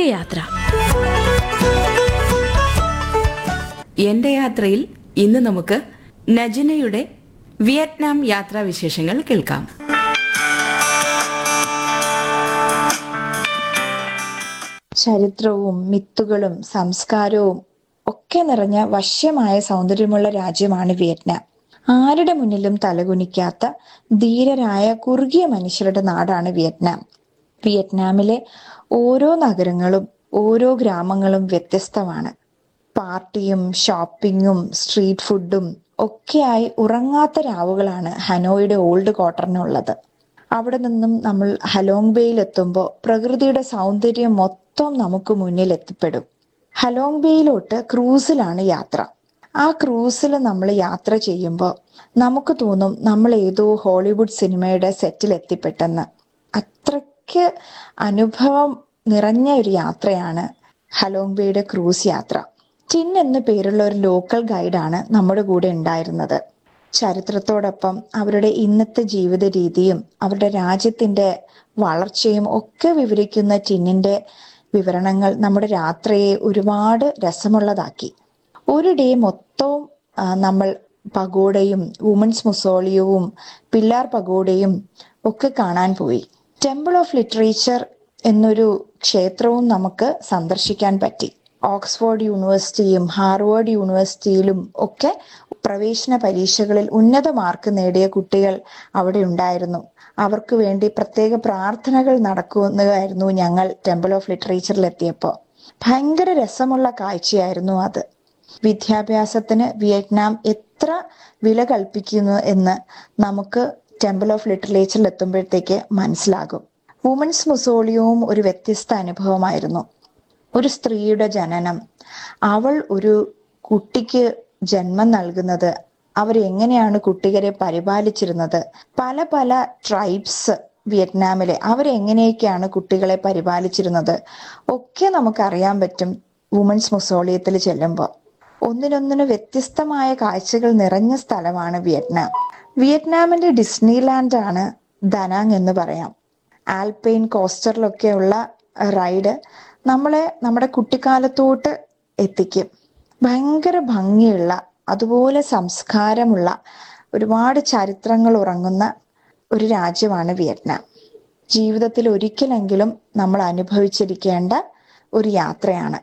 യാത്ര എന്റെ യാത്രയിൽ ഇന്ന് നമുക്ക് നജിനയുടെ വിയറ്റ്നാം യാത്രാ വിശേഷങ്ങൾ കേൾക്കാം ചരിത്രവും മിത്തുകളും സംസ്കാരവും ഒക്കെ നിറഞ്ഞ വശ്യമായ സൗന്ദര്യമുള്ള രാജ്യമാണ് വിയറ്റ്നാം ആരുടെ മുന്നിലും തലകുനിക്കാത്ത ധീരരായ കുറുകിയ മനുഷ്യരുടെ നാടാണ് വിയറ്റ്നാം വിയറ്റ്നാമിലെ ഓരോ നഗരങ്ങളും ഓരോ ഗ്രാമങ്ങളും വ്യത്യസ്തമാണ് പാർട്ടിയും ഷോപ്പിങ്ങും സ്ട്രീറ്റ് ഫുഡും ഒക്കെയായി ഉറങ്ങാത്ത രാവുകളാണ് ഹനോയുടെ ഓൾഡ് ക്വാർട്ടറിനുള്ളത് അവിടെ നിന്നും നമ്മൾ ഹലോങ് ബേയിൽ എത്തുമ്പോൾ പ്രകൃതിയുടെ സൗന്ദര്യം മൊത്തം നമുക്ക് മുന്നിൽ എത്തിപ്പെടും ഹലോങ് ബേയിലോട്ട് ക്രൂസിലാണ് യാത്ര ആ ക്രൂസിൽ നമ്മൾ യാത്ര ചെയ്യുമ്പോൾ നമുക്ക് തോന്നും നമ്മൾ ഏതോ ഹോളിവുഡ് സിനിമയുടെ സെറ്റിൽ എത്തിപ്പെട്ടെന്ന് അത്രയ്ക്ക് അനുഭവം നിറഞ്ഞ ഒരു യാത്രയാണ് ഹലോങ് ബേയുടെ ക്രൂസ് യാത്ര ടിൻ എന്നു പേരുള്ള ഒരു ലോക്കൽ ഗൈഡാണ് നമ്മുടെ കൂടെ ഉണ്ടായിരുന്നത് ചരിത്രത്തോടൊപ്പം അവരുടെ ഇന്നത്തെ ജീവിത രീതിയും അവരുടെ രാജ്യത്തിന്റെ വളർച്ചയും ഒക്കെ വിവരിക്കുന്ന ടിന്നിന്റെ വിവരണങ്ങൾ നമ്മുടെ യാത്രയെ ഒരുപാട് രസമുള്ളതാക്കി ഒരു ഡേ മൊത്തവും ആ, നമ്മൾ പഗോഡയും വുമൻസ് മുസോളിയവും പില്ലാർ പഗോഡയും ഒക്കെ കാണാൻ പോയി ടെമ്പിൾ ഓഫ് ലിറ്ററേച്ചർ എന്നൊരു ക്ഷേത്രവും നമുക്ക് സന്ദർശിക്കാൻ പറ്റി ഓക്സ്ഫോർഡ് യൂണിവേഴ്സിറ്റിയും ഹാർവേഡ് യൂണിവേഴ്സിറ്റിയിലും ഒക്കെ പ്രവേശന പരീക്ഷകളിൽ ഉന്നത മാർക്ക് നേടിയ കുട്ടികൾ അവിടെ ഉണ്ടായിരുന്നു അവർക്ക് വേണ്ടി പ്രത്യേക പ്രാർത്ഥനകൾ നടക്കുന്നതായിരുന്നു ഞങ്ങൾ ടെമ്പിൾ ഓഫ് ലിറ്ററേച്ചറിൽ എത്തിയപ്പോൾ ഭയങ്കര രസമുള്ള കാഴ്ചയായിരുന്നു അത് വിദ്യാഭ്യാസത്തിന് വിയറ്റ്നാം എത്ര വില കൽപ്പിക്കുന്നു എന്ന് നമുക്ക് ടെമ്പിൾ ഓഫ് ലിറ്ററേച്ചറിൽ എത്തുമ്പോഴത്തേക്ക് മനസ്സിലാകും വുമൻസ് മുസോളിയവും ഒരു വ്യത്യസ്ത അനുഭവമായിരുന്നു ഒരു സ്ത്രീയുടെ ജനനം അവൾ ഒരു കുട്ടിക്ക് ജന്മം നൽകുന്നത് അവരെങ്ങനെയാണ് കുട്ടികളെ പരിപാലിച്ചിരുന്നത് പല പല ട്രൈബ്സ് വിയറ്റ്നാമിലെ അവരെങ്ങനെയൊക്കെയാണ് കുട്ടികളെ പരിപാലിച്ചിരുന്നത് ഒക്കെ നമുക്കറിയാൻ പറ്റും വുമൻസ് മുസോളിയത്തിൽ ചെല്ലുമ്പോൾ ഒന്നിനൊന്നിന് വ്യത്യസ്തമായ കാഴ്ചകൾ നിറഞ്ഞ സ്ഥലമാണ് വിയറ്റ്നാം വിയറ്റ്നാമിന്റെ ഡിസ്നിലാൻഡ് ആണ് ദനാങ് എന്ന് പറയാം ആൽപൈൻ കോസ്റ്ററിലൊക്കെയുള്ള റൈഡ് നമ്മളെ നമ്മുടെ കുട്ടിക്കാലത്തോട്ട് എത്തിക്കും ഭയങ്കര ഭംഗിയുള്ള അതുപോലെ സംസ്കാരമുള്ള ഒരുപാട് ചരിത്രങ്ങൾ ഉറങ്ങുന്ന ഒരു രാജ്യമാണ് വിയറ്റ്നാം ജീവിതത്തിൽ ഒരിക്കലെങ്കിലും നമ്മൾ അനുഭവിച്ചിരിക്കേണ്ട ഒരു യാത്രയാണ്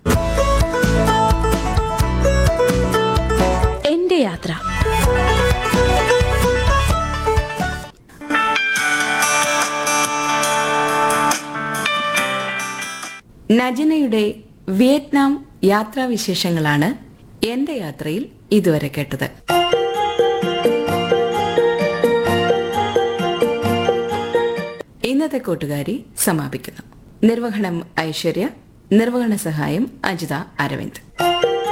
എന്റെ യാത്ര നജിനയുടെ വിയറ്റ്നാം യാത്രാ വിശേഷങ്ങളാണ് എന്റെ യാത്രയിൽ ഇതുവരെ കേട്ടത് ഇന്നത്തെ കൂട്ടുകാരി സമാപിക്കുന്നു നിർവഹണം ഐശ്വര്യ നിർവഹണ സഹായം അജിത അരവിന്ദ്